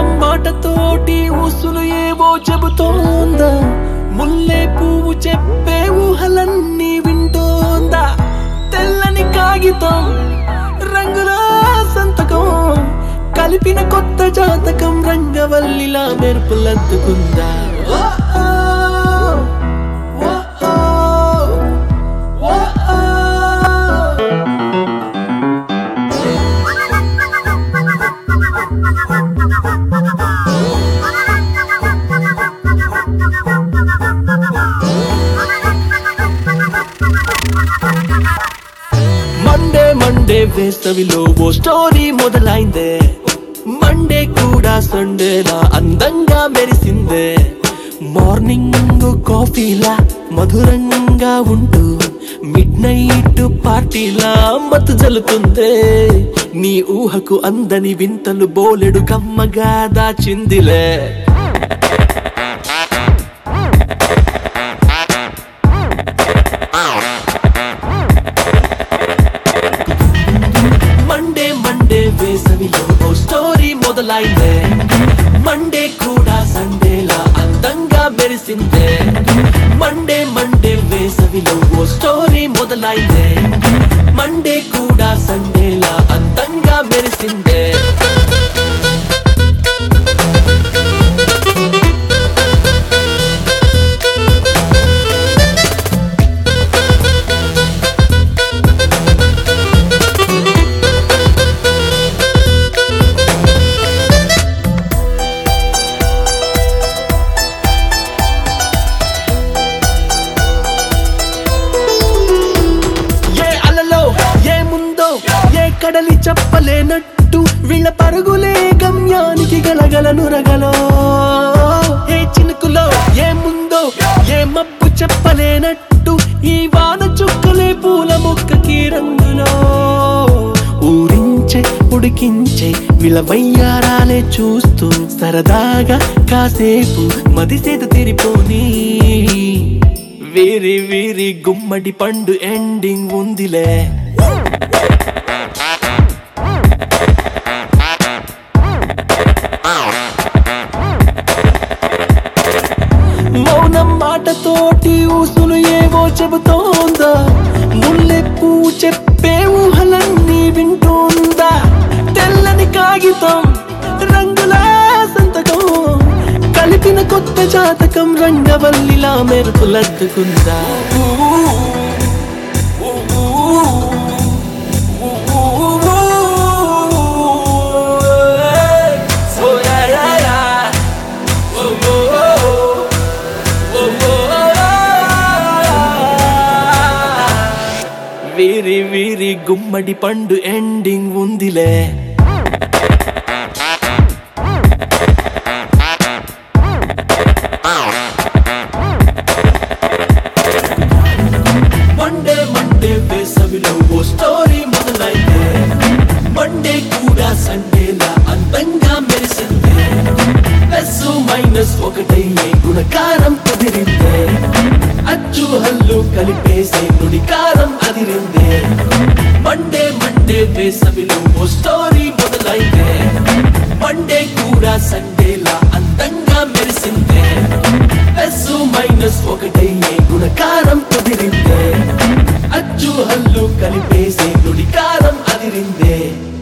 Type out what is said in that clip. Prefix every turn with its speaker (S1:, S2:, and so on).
S1: మాటతోటి ఊసులు ఏవో చెబుతోందా ముల్లే పువ్వు చెప్పే ఊహలన్నీ వింటోందా తెల్లని కాగితం రంగుల సంతకం కలిపిన కొత్త జాతకం రంగవల్లిలా మెరుపులద్దుకుందా ఓ ఓ, ఓ ఓ, ఓ ఓ. మండే మండే వేసవిలో ఓ స్టోరీ మొదలైందే మండే కూడా సండేలా అందంగా మెరిసిందే మార్నింగ్ కాఫీలా మధురంగా ఉంటూ మిడ్ నైట్ పార్టీలా మత్తు జలుతుందే నీ ఊహకు అందని వింతలు బోలెడు కమ్మగా దాచిందిలే మండే మండే వేసవిలో ఓ స్టోరీ మొదలైందే మండే కూడా సండేలా అందంగా మెరిసిందే మండే మండే వేసవిలో ఓ స్టోరీ మొదలైందే మండే కూడా సండేలా అందంగా మెరిసిందే ఏ అలలో ఏ ముందో ఏ కడలి చెప్పలేనట్టు వీళ్ళ పరుగులే గమ్యానికి గలగల నురగలో ఏ చినుకులో ఏ ముందో ఏ మబ్బు చెప్పలేనట్టు ఈ వాన చుక్కలే పూల మొక్కకి రంగులో ఊరించే ఉడికించే వీళ్ళ వయ్యారాలే చూస్తూ సరదాగా కాసేపు మదిసేద తిరిపోనీ వీరి వీరి గుమ్మడి పండు ఎండింగ్ ఉందిలే మౌనం మాటతోటి ఊసులు ఏవో చెబుతోందా ముల్లె పువ్వు చెప్పే ఊహలన్నీ వింటోందా తెల్లని కాగితం రంగుల సంతకం కలిపిన కొత్త జాతకం రంగవల్లిలా మెరుపులద్దుకుందా Oh yeah yeah yeah Oh oh oh వీరి వీరి గుమ్మడి పండు ఎండింగ్ ఉందిలే మండే మండే వేసవిలో ఓ స్టోరీ మొదలైందే మండే కూడా సండేలా అందంగా మెరిసిందే ప్లస్ మైనస్ ఒకటయ్యే గుణకారం కుదిరిందే అచ్చు హల్లు కలిపేసే నుడికారం అదిరిందే మండే మండే వేసవిలో ఓ స్టోరీ మొదలైందే మండే కూడా సండేలా అందంగా మెరిసిందే ప్లస్ మైనస్ ఒకటయ్యే గుణకారం కుదిరిందే అచ్చు హల్లు కలిపేసే నుడికారం అదిరిందే